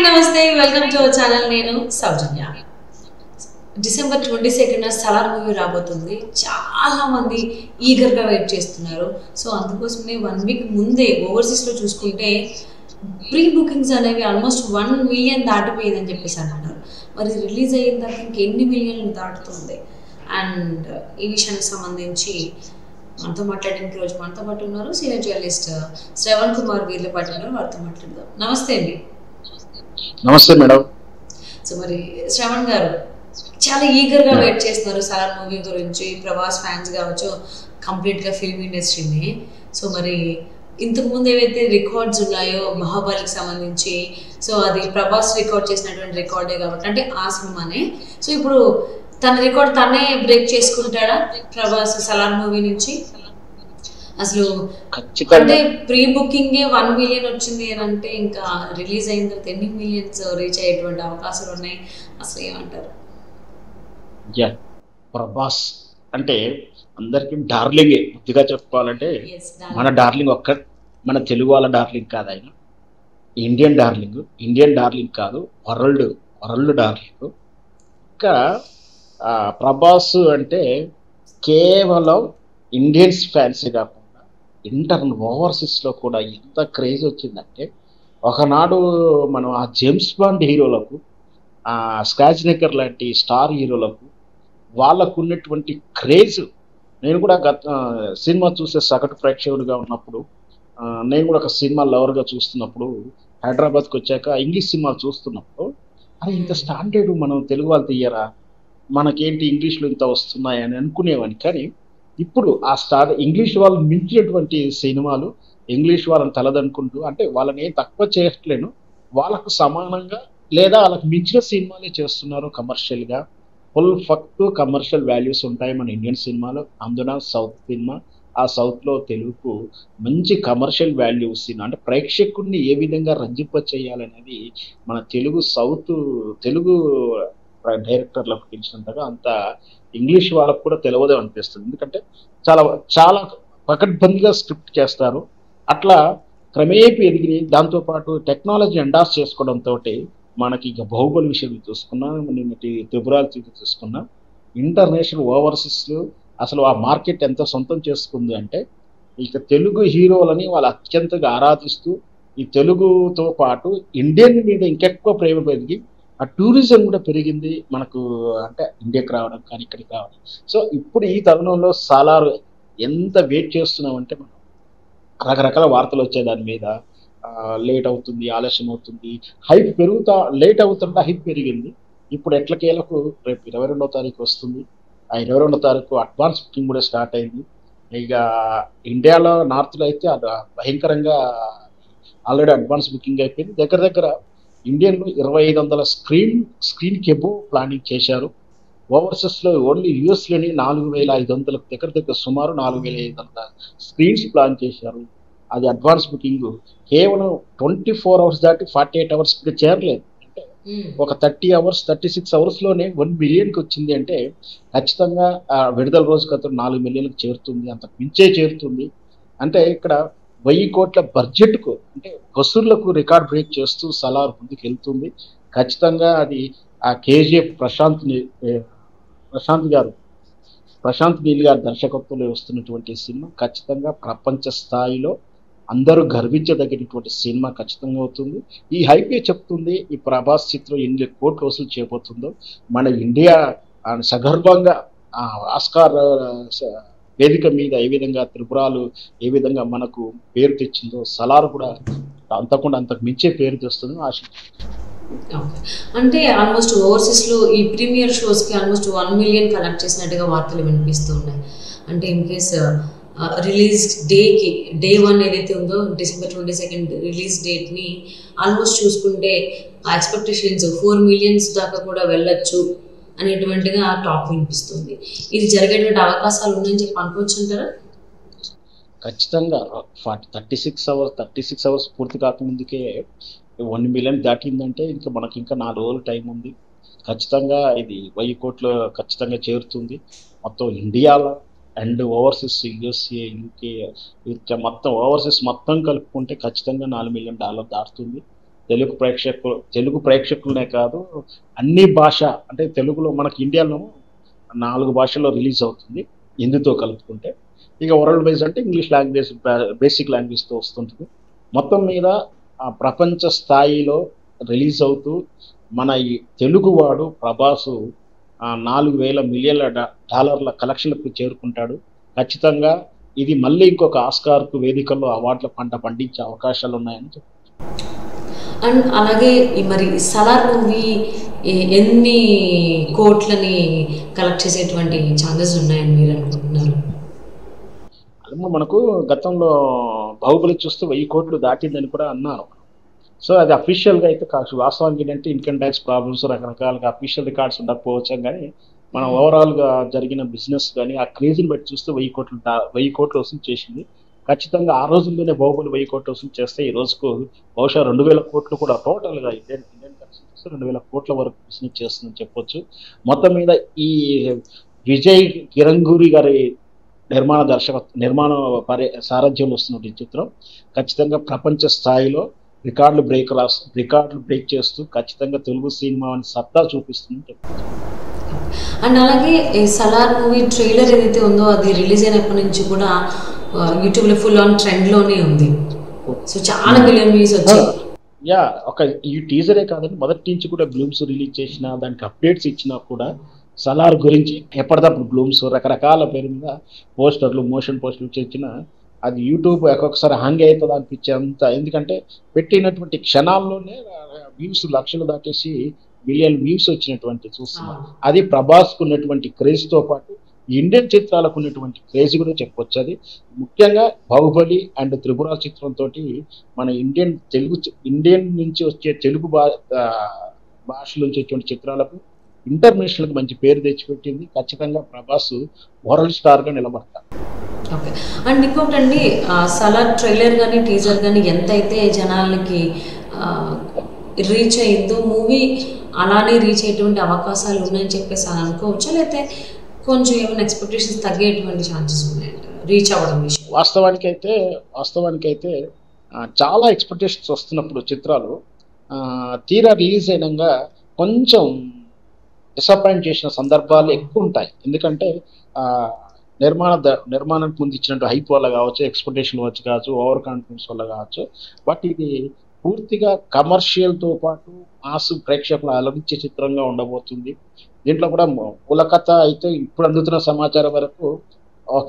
నమస్తే welcome to our channel నేను Soujanya December twenty second Salaar movie రాబోతుంది చాలా మంది ఈగర్గా వెయిట్ చేస్తున్నారు సో అందుకోసమే వన్ వీక్ ముందే ఓవర్సీస్లో చూసుకుంటే ప్రీ బుకింగ్స్ అనేవి ఆల్మోస్ట్ వన్ మిలియన్ దాటిపోయిందని చెప్పేసి అని అన్నారు మరి రిలీజ్ అయిన తర్వాత ఇంకెన్ని మిలియన్లు దాటుతుంది అండ్ ఈ విషయానికి సంబంధించి మనతో మాట్లాడడానికి రోజు మనతో పాటు ఉన్నారు సీనియర్ జర్నలిస్ట్ శ్రవణ్ కుమార్ వీర్లపాటి ఉన్నారు వారితో మాట్లాడదాం నమస్తే అండి నమస్తే మేడం సో మరి శ్రవణ్ గారు చాలా ఈగర్గా వెయిట్ చేస్తున్నారు సార్ మూవీ గురించి ప్రభాస్ ఫ్యాన్స్ కావచ్చు కంప్లీట్గా ఫిల్మ్ ఇండస్ట్రీని సో మరి ఇంతకు ముందు ఏవైతే రికార్డ్స్ ఉన్నాయో మహాబలికి సంబంధించి సో అది ప్రభాస్ రికార్డ్ చేసినటువంటి రికార్డే కాబట్టి అంటే ఆ సినిమానే సో ఇప్పుడు తన రికార్డ్ తనే బ్రేక్ చేసుకుంటాడా ప్రభాస్ సలార్ మూవీ నుంచి అసలు ఖచ్చితంగా అంటే ప్రీ బుకింగ్ వన్ మిలియన్ వచ్చింది అని అంటే ఇంకా రిలీజ్ అయిన తర్వాత ఎన్ని మిలియన్స్ రీచ్ అయ్యేటువంటి అవకాశాలు ఉన్నాయి అసలు ఏమంటారు యా ప్రభాస్ అంటే అందరికి డార్లింగే బుద్ధిగా చెప్పుకోవాలంటే Yes, మన డార్లింగ్ ఒక్క మన తెలుగు వాళ్ళ డార్లింగ్ కాదు ఆయన ఇండియన్ డార్లింగ్ ఇండియన్ డార్లింగ్ కాదు వరల్డ్ వరల్డ్ డార్లింగ్ ఇంకా ఆ, ప్రభాస్ అంటే కేవలం ఇండియన్స్ ఫ్యాన్స్ కాకుండా ఇంటర్ ఓవర్సీస్లో కూడా ఎంత క్రేజ్ వచ్చిందంటే ఒకనాడు మనం ఆ జేమ్స్ బాండ్ హీరోలకు ఆ స్క్రాచ్ నెక్కర్ లాంటి స్టార్ హీరోలకు వాళ్ళకు ఉన్నటువంటి క్రేజ్ నేను కూడా గత ఆ, సినిమా చూసే సగటు ప్రేక్షకుడిగా ఉన్నప్పుడు ఆ, నేను కూడా ఒక సినిమా లవర్గా చూస్తున్నప్పుడు హైదరాబాద్కి వచ్చాక ఇంగ్లీష్ సినిమాలు చూస్తున్నప్పుడు అరే ఇంత స్టాండర్డ్ మనం తెలుగు వాళ్ళు తీయరా మనకేంటి ఇంగ్లీష్లో ఇంత వస్తున్నాయి అని అనుకునేవాడిని కానీ ఇప్పుడు ఆ స్టార్ ఇంగ్లీష్ వాళ్ళు మించినటువంటి సినిమాలు ఇంగ్లీష్ వాళ్ళని తలదనుకుంటూ అంటే వాళ్ళని ఏం తక్కువ చేయట్లేను వాళ్ళకు సమానంగా లేదా వాళ్ళకి మించిన సినిమాలే చేస్తున్నారు కమర్షియల్గా ఫుల్ ఫక్ట్ కమర్షియల్ వాల్యూస్ ఉంటాయి మన ఇండియన్ సినిమాలో అందున సౌత్ సినిమా ఆ సౌత్లో తెలుగుకు మంచి కమర్షియల్ వాల్యూస్ అంటే ప్రేక్షకుడిని ఏ విధంగా రంజింప చేయాలనేది మన తెలుగు సౌత్ తెలుగు డైరెక్టర్లకు తెలిసినంతగా అంత ఇంగ్లీష్ వాళ్ళకు కూడా తెలియదు అనిపిస్తుంది ఎందుకంటే చాలా చాలా పకడ్బందీగా స్క్రిప్ట్ చేస్తారు అట్లా క్రమేపీ ఎదిగి దాంతోపాటు టెక్నాలజీ ఎండాస్ చేసుకోవడంతో మనకి ఇక బాహుబలి విషయం చూసుకున్నా నిన్నటి త్రిపురాలు చూసుకున్నా ఇంటర్నేషనల్ ఓవర్సీస్లో అసలు ఆ మార్కెట్ ఎంత సొంతం చేసుకుంది అంటే ఇక తెలుగు హీరోలని వాళ్ళు అత్యంతగా ఆరాధిస్తూ ఈ తెలుగుతో పాటు ఇండియన్ మీద ఇంకెక్కువ ప్రేమ పెరిగి ఆ టూరిజం కూడా పెరిగింది మనకు అంటే ఇండియాకి రావడం కానీ ఇక్కడికి రావడం సో ఇప్పుడు ఈ తరుణంలో సాలార్ ఎంత వెయిట్ చేస్తున్నామంటే మనం రకరకాల వార్తలు వచ్చాయి దాని మీద లేట్ అవుతుంది ఆలస్యం అవుతుంది హైప్ పెరుగుతా లేట్ అవుతుంటే హైప్ పెరిగింది ఇప్పుడు ఎట్లకేలకు రేపు ఇరవై రెండో తారీఖు వస్తుంది ఆ ఇరవై రెండో తారీఖు అడ్వాన్స్ బుకింగ్ కూడా స్టార్ట్ అయింది ఇక ఇండియాలో నార్త్లో అయితే అది భయంకరంగా ఆల్రెడీ అడ్వాన్స్ బుకింగ్ అయిపోయింది దగ్గర దగ్గర ఇండియన్లో ఇరవై ఐదు వందల స్క్రీన్ స్క్రీన్ కెబో ప్లానింగ్ చేశారు ఓవర్సెస్లో ఓన్లీ యూఎస్లోని నాలుగు వేల ఐదు వందల దగ్గర దగ్గర సుమారు నాలుగు వేల ఐదు వందల స్క్రీన్స్ ప్లాన్ చేశారు అది అడ్వాన్స్ బుకింగ్ కేవలం ట్వంటీ ఫోర్ అవర్స్ దాటి ఫార్టీ ఎయిట్ అవర్స్ చేరలేదు అంటే ఒక థర్టీ అవర్స్ థర్టీ సిక్స్ అవర్స్లోనే వన్ మిలియన్కి వచ్చింది అంటే ఖచ్చితంగా ఆ విడుదల రోజుకి అతను నాలుగు మిలియన్కి చేరుతుంది అంత మించే చేరుతుంది అంటే ఇక్కడ వెయ్యి కోట్ల బడ్జెట్కు అంటే వసూళ్లకు రికార్డ్ బ్రేక్ చేస్తూ సలార్ ముందుకు వెళ్తుంది ఖచ్చితంగా అది ఆ కేజీఎఫ్ ప్రశాంత్ ని- ఏ, ప్రశాంత్ గారు ప్రశాంత్ నీల్ గారి దర్శకత్వంలో వస్తున్నటువంటి సినిమా ఖచ్చితంగా ప్రపంచ స్థాయిలో అందరూ గర్వించదగినటువంటి సినిమా ఖచ్చితంగా అవుతుంది ఈ హైపే చెప్తుంది ఈ ప్రభాస్ చిత్రం ఎన్ని కోట్లు వసూలు చేయబోతుందో మన ఇండియా ఆ, సగర్వంగా ఆ, ఆస్కార్ ఆ, స- వేదిక మీద ఏ విధంగా త్రిపురాలు ఏ విధంగా మనకు పేరు తెచ్చిందో సలార్ కూడా అంతకుండా అంతకు మించే పేరు తెస్తుందో ఆశ ఓకే అంటే ఆల్మోస్ట్ ఓవర్సీస్లో ఈ ప్రీమియర్ షోస్కి ఆల్మోస్ట్ వన్ మిలియన్ కలెక్ట్ చేసినట్టుగా వార్తలు వినిపిస్తూ ఉన్నాయి అంటే ఇన్ కేస్ రిలీజ్ డేకి డే వన్ ఏదైతే ఉందో డిసెంబర్ ట్వంటీ సెకండ్ రిలీజ్ డేట్ని ఆల్మోస్ట్ చూసుకుంటే ఆ ఎక్స్పెక్టేషన్స్ ఫోర్ మిలియన్స్ దాకా కూడా వెళ్ళొచ్చు అనేటువంటిగా టాక్ వినిపిస్తుంది ఇది జరిగేటువంటి అవకాశాలు ఉన్నాయని చెప్పి అనుకోవచ్చు అంటారా ఖచ్చితంగా forty thirty six hours thirty six hours పూర్తి కాకముందుకే వన్ మిలియన్ దాటిందంటే ఇంకా మనకి ఇంకా నాలుగు రోజులు టైం ఉంది ఖచ్చితంగా ఇది వెయ్యి కోట్లు ఖచ్చితంగా చేరుతుంది మొత్తం ఇండియాలో అండ్ ఓవర్సీస్ యుఎస్ఏ యూకే ఇట్లా మొత్తం ఓవర్సీస్ మొత్తం కలుపుకుంటే ఖచ్చితంగా నాలుగు మిలియన్ డాలర్ దాటుతుంది తెలుగు ప్రేక్షకులు తెలుగు ప్రేక్షకులనే కాదు అన్ని భాష అంటే తెలుగులో మనకి ఇండియాలో నాలుగు భాషల్లో రిలీజ్ అవుతుంది హిందీతో కలుపుకుంటే ఇక వరల్డ్ వైజ్ అంటే ఇంగ్లీష్ లాంగ్వేజ్ బేసిక్ లాంగ్వేజ్తో వస్తుంటుంది మొత్తం మీద ఆ ప్రపంచ స్థాయిలో రిలీజ్ అవుతూ మన ఈ తెలుగువాడు ప్రభాసు ఆ నాలుగు వేల మిలియన్ల డా- డాలర్ల కలెక్షన్లకు చేరుకుంటాడు ఖచ్చితంగా ఇది మళ్ళీ ఇంకొక ఆస్కార్కు వేదికల్లో అవార్డుల పంట పండించే అవకాశాలు ఉన్నాయని చెప్పారు అండ్ అలాగే ఈ మరి సలార్ మూవీ ఎన్ని కోట్లని కలెక్ట్ చేసేటువంటి ఛాన్సెస్ ఉన్నాయని మీరు అనుకుంటున్నారు అదేమో మనకు గతంలో బాహుబలి చూస్తే వెయ్యి కోట్లు దాటిందని కూడా అన్నారు సో అది అఫీషియల్గా అయితే కాదు వాస్తవానికి ఏంటంటే ఇన్కమ్ ట్యాక్స్ ప్రాబ్లమ్స్ రకరకాలుగా అఫీషియల్ రికార్డ్స్ ఉండకపోవచ్చు కానీ మనం ఓవరాల్గా జరిగిన బిజినెస్ కానీ ఆ క్రేజ్ని బట్టి చూస్తే వెయ్యి కోట్లు దా- వెయ్యి కోట్లు వసూలు చేసింది ఖచ్చితంగా ఆ రోజుల్లోనే బాహుబలి వెయ్యి కోట్లు వసూలు చేస్తే ఈ రోజుకు బహుశా రెండు వేల కోట్లు కూడా టోటల్గా ఇండియన్ ఇండియన్ కరెన్సీ చూస్తే రెండు వేల కోట్ల వరకు బిజినెస్ చేస్తుందని చెప్పొచ్చు మొత్తం మీద ఈ విజయ్ కిరంగూరి గారి నిర్మాణ దర్శక నిర్మాణ పరి సారథ్యంలో వస్తున్న ఈ చిత్రం ఖచ్చితంగా ప్రపంచ స్థాయిలో రికార్డులు బ్రేక్ రాస్ రికార్డులు బ్రేక్ చేస్తూ ఖచ్చితంగా తెలుగు సినిమా అని సత్తా చూపిస్తుందని చెప్పారు అండ్ అలాగే ఈ సలార్ మూవీ ట్రైలర్ ఏదైతే ఉందో అది రిలీజ్ అయినప్పటి నుంచి కూడా ఆ, యూట్యూబ్లో ఫుల్ ఆన్ ట్రెండ్లోనే ఉంది సో చాలా మిలియన్ వ్యూస్ వచ్చాయి యా ఒక ఈ టీజరే కాదండి మొదటి నుంచి కూడా గ్లూమ్స్ రిలీజ్ చేసిన దానికి అప్డేట్స్ ఇచ్చినా కూడా సలార్ గురించి ఎప్పటికప్పుడు గ్లూమ్స్ రకరకాల పేరు మీద పోస్టర్లు మోషన్ పోస్టర్లు చేసిన అది యూట్యూబ్ ఒక్కొక్కసారి హంగ్ అవుతుంది అనిపించేంత ఎందుకంటే పెట్టినటువంటి క్షణాల్లోనే వ్యూస్ లక్షలు దాటేసి మిలియన్ వ్యూస్ వచ్చినటువంటి చూస్తున్నాం అది ప్రభాస్కు ఉన్నటువంటి క్రేజ్తో పాటు ఇండియన్ చిత్రాలకు ఉన్నటువంటి క్రేజ్ కూడా చెప్పొచ్చు అది ముఖ్యంగా బాహుబలి అండ్ త్రిపుర చిత్రంతో మన ఇండియన్ తెలుగు చి- ఇండియన్ నుంచి వచ్చే తెలుగు భా ఆ, భాష నుంచి వచ్చే చిత్రాలకు ఇంటర్నేషనల్కి మంచి పేరు తెచ్చిపెట్టింది ఖచ్చితంగా ప్రభాస్ వరల్డ్ స్టార్గా నిలబడతారు ఓకే అండ్ ఇంకొకటి అండి సలార్ ట్రైలర్ కానీ టీజర్ కానీ ఎంత అయితే జనాలకి రీచ్ అయిందో మూవీ అలానే రీచ్ అయ్యేటువంటి అవకాశాలు ఉన్నాయని చెప్పేసి అని అనుకోవచ్చా లేకపోతే కొంచెం ఏమైనా ఎక్స్పెక్టేషన్స్ తగ్గేటువంటి ఛాన్సెస్ ఉన్నాయంట రీచ్ అవ్వడం విషయం వాస్తవానికి అయితే వాస్తవానికి అయితే ఆ, చాలా ఎక్స్పెక్టేషన్స్ వస్తున్నప్పుడు చిత్రాలు ఆ, తీరా రిలీజ్ అయినాక కొంచెం డిసప్పాయింట్ చేసిన సందర్భాలు ఎక్కువ ఉంటాయి ఎందుకంటే ఆ, నిర్మాణ ద- నిర్మాణానికి ముందు ఇచ్చినట్టు హైప్ వల్ల కావచ్చు ఎక్స్పెక్టేషన్ వచ్చి కావచ్చు ఓవర్ కాన్ఫిడెన్స్ వల్ల కావచ్చు బట్ ఇది పూర్తిగా కమర్షియల్తో పాటు మాస్ ప్రేక్షకులు అలరించే చిత్రంగా ఉండబోతుంది దీంట్లో కూడా మూలకథ అయితే ఇప్పుడు అందుతున్న సమాచారం వరకు ఒక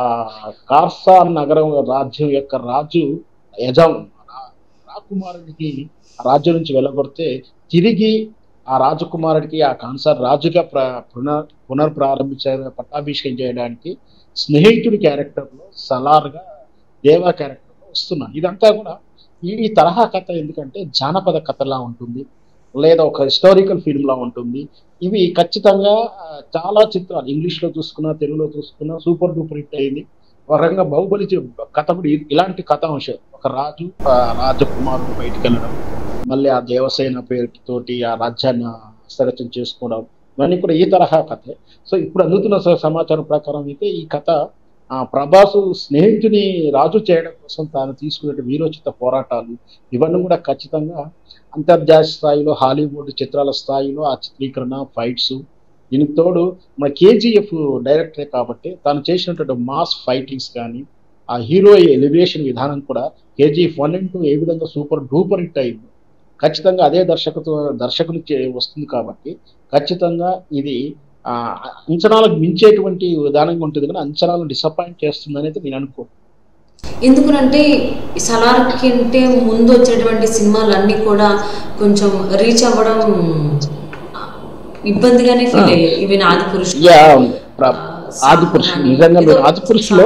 కార్సా నగరం రాజ్యం యొక్క రాజు యజం రా- రాకుమారుడికి ఆ రాజ్యం నుంచి వెళ్ళగొడితే తిరిగి ఆ రాజకుమారుడికి ఆ కాన్సార్ రాజుగా ప్ర పునర్ పునర్ప్రారంభించే పట్టాభిషేకం చేయడానికి స్నేహితుడి క్యారెక్టర్లో సలార్గా దేవా క్యారెక్టర్లో వస్తున్నాను ఇదంతా కూడా ఈ ఈ తరహా కథ ఎందుకంటే జానపద కథలా ఉంటుంది లేదా ఒక హిస్టారికల్ ఫిల్మ్లా ఉంటుంది ఇవి ఖచ్చితంగా ఆ, చాలా చిత్రాలు ఇంగ్లీష్లో చూసుకున్నా తెలుగులో చూసుకున్నా సూపర్ డూపర్ హిట్ అయింది ఒక రకంగా బాహుబలి చి- కథ కూడా ఇ- ఇలాంటి కథాంశం ఒక రాజు ఆ, రాజకుమారుడు బయటికి వెళ్ళడం మళ్ళీ ఆ దేవసేన పేరుతోటి ఆ రాజ్యాన్ని హస్తగతం చేసుకోవడం ఇవన్నీ కూడా ఈ తరహా కథే సో ఇప్పుడు అందుతున్న స- సమాచారం ప్రకారం అయితే ఈ కథ ఆ ప్రభాసు స్నేహితుని రాజు చేయడం కోసం తాను తీసుకునే వీరోచిత పోరాటాలు ఇవన్నీ కూడా ఖచ్చితంగా అంతర్జాతీయ స్థాయిలో హాలీవుడ్ చిత్రాల స్థాయిలో ఆ చిత్రీకరణ ఫైట్స్ దీనికి తోడు మన కేజీఎఫ్ డైరెక్టరే కాబట్టి తాను చేసినటువంటి మాస్ ఫైటింగ్స్ కానీ ఆ హీరో ఎలివేషన్ విధానం కూడా కేజీఎఫ్ వన్ అండ్ టూ ఏ విధంగా సూపర్ డూపర్ హిట్ అయింది ఖచ్చితంగా అదే దర్శకత్వ దర్శకుని చే- వస్తుంది కాబట్టి ఖచ్చితంగా ఇది ఆ, అంచనాలకు మించేటువంటి విధానంగా ఉంటుంది కానీ అంచనాలను డిసప్పాయింట్ చేస్తుంది అనేది నేను అనుకో ఎందుకనంటే ఈ సలార్ కంటే ముందు వచ్చేటువంటి సినిమాలు అన్నీ కూడా కొంచెం రీచ్ అవ్వడం ఇబ్బందిగానే ఫీల్ అయ్యాయి ఇవి నాది పురుషులు యా ప్ర- ఆది పురుషులు నిజంగా మీరు ఆది పురుషులో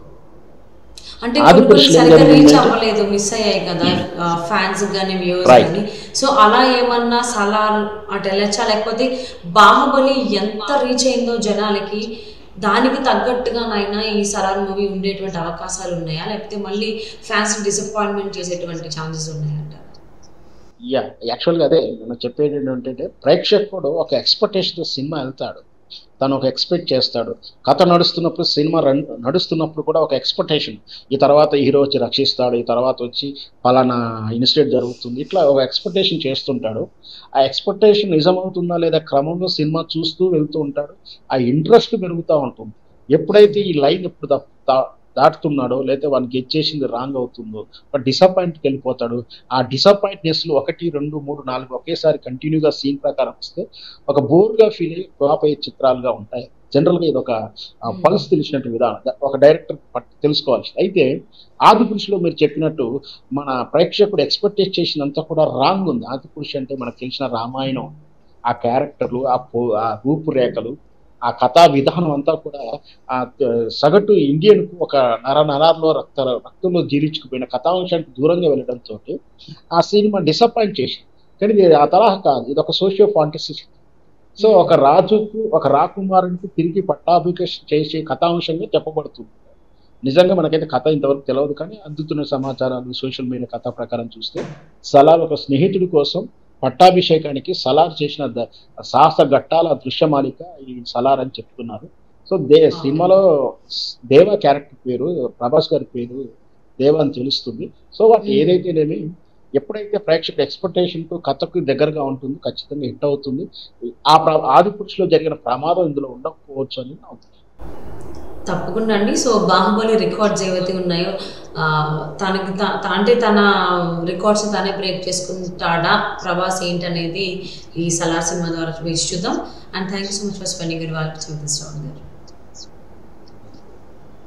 అంటే ఆది కొన్ని కొన్ని పురుషులు ఏం సరిగ్గా రీచ్ జరిగిందంటే- అవ్వలేదు మిస్ అయ్యాయి కదా ఫ్యాన్స్ కానీ వ్యూవర్స్ Right. కానీ సో అలా ఏమన్నా సలార్ అటు వెళ్ళచ్చా లేకపోతే బాహుబలి ఎంత రీచ్ అయిందో జనాలకి దానికి తగ్గట్టుగానైనా ఈ సలార్ మూవీ ఉండేటువంటి అవకాశాలు ఉన్నాయా లేకపోతే మళ్ళీ ఫ్యాన్స్ డిసప్పాయింట్మెంట్ చేసేటువంటి ఛాన్సెస్ ఉన్నాయంట యా యాక్చువల్గా అదే మనం చెప్పేది ఏంటంటే ప్రేక్షకుడు ఒక ఎక్స్పెక్టేషన్తో సినిమా వెళ్తాడు తను ఒక ఎక్స్పెక్ట్ చేస్తాడు కథ నడుస్తున్నప్పుడు సినిమా రన్ నడుస్తున్నప్పుడు కూడా ఒక ఎక్స్పెక్టేషన్ ఈ తర్వాత హీరో వచ్చి రక్షిస్తాడు ఈ తర్వాత వచ్చి పలానా ఇన్సిడెంట్ జరుగుతుంది ఇట్లా ఒక ఎక్స్పెక్టేషన్ చేస్తుంటాడు ఆ ఎక్స్పెక్టేషన్ నిజమవుతుందా లేదా క్రమంలో సినిమా చూస్తూ వెళ్తూ ఉంటాడు ఆ ఇంట్రెస్ట్ పెరుగుతూ ఉంటుంది ఎప్పుడైతే ఈ లైన్ ఎప్పుడు దా- దా- దాటుతున్నాడో లేకపోతే వానికి ఇచ్చేసింది రాంగ్ అవుతుందో ఒక డిసప్పాయింట్కి వెళ్ళిపోతాడు ఆ డిసప్పాయింట్నెస్లు ఒకటి రెండు మూడు నాలుగు ఒకేసారి కంటిన్యూగా సీన్ ప్రకారం వస్తే ఒక బోర్గా ఫీల్ అయ్యి ఫ్లాప్ అయ్యే చిత్రాలుగా ఉంటాయి జనరల్గా ఇది ఒక పల్స్ తెలిసినట్టు విధానం ద- ఒక డైరెక్టర్ పట్- తెలుసుకోవాలి అయితే ఆది పురుషులో మీరు చెప్పినట్టు మన ప్రేక్షకుడు ఎక్స్పెక్ట్ చేసినంత కూడా రాంగ్ ఉంది ఆది పురుషు అంటే మనకు తెలిసిన రామాయణం ఆ క్యారెక్టర్లు ఆ పో- ఆ రూపురేఖలు ఆ కథా విధానం అంతా కూడా ఆ త- సగటు ఇండియన్కు ఒక నర నరాల్లో రక్త రక్తంలో జీర్ణించుకుపోయిన కథాంశానికి దూరంగా వెళ్ళడంతో ఆ సినిమా డిసప్పాయింట్ చేసి కానీ ఇది ఆ తరహా కాదు ఇది ఒక సోషియో ఫాంటసీ సో ఒక రాజుకు ఒక రాకుమారునికి తిరిగి పట్టాభిషేకం చేసే కథాంశంగా చెప్పబడుతుంది నిజంగా మనకైతే కథ ఇంతవరకు తెలియదు కానీ అందుతున్న సమాచారాలు సోషల్ మీడియా కథ ప్రకారం చూస్తే సలార్ ఒక స్నేహితుడి కోసం పట్టాభిషేకానికి సలార్ చేసిన ద- సాహస ఘట్టాల దృశ్యమాలిక ఈ సలార్ అని చెప్తున్నారు సో దే సినిమాలో దేవ క్యారెక్టర్ పేరు ప్రభాస్ గారి పేరు దేవ అని తెలుస్తుంది సో వాటి ఏదైతేనేమి ఎప్పుడైతే ప్రేక్షకుల ఎక్స్పెక్టేషన్ కు కథకు దగ్గరగా ఉంటుంది ఖచ్చితంగా హిట్ అవుతుంది ఆ ప్ర- ఆది పురుషులో జరిగిన ప్రమాదం ఇందులో ఉండకపోవచ్చు అని నా ఉద్దేశం. తప్పకుండా అండి సో బాహుబలి రికార్డ్స్ ఏవైతే ఉన్నాయో ఆ, తనకి త- త- అంటే తన రికార్డ్స్ తానే బ్రేక్ చేసుకుంటాడా ప్రభాస్ ఏంటనేది ఈ సలార్ సినిమా ద్వారా వేసి చూద్దాం and thank you so much for spending your వాల్ విత్ దిస్ గారు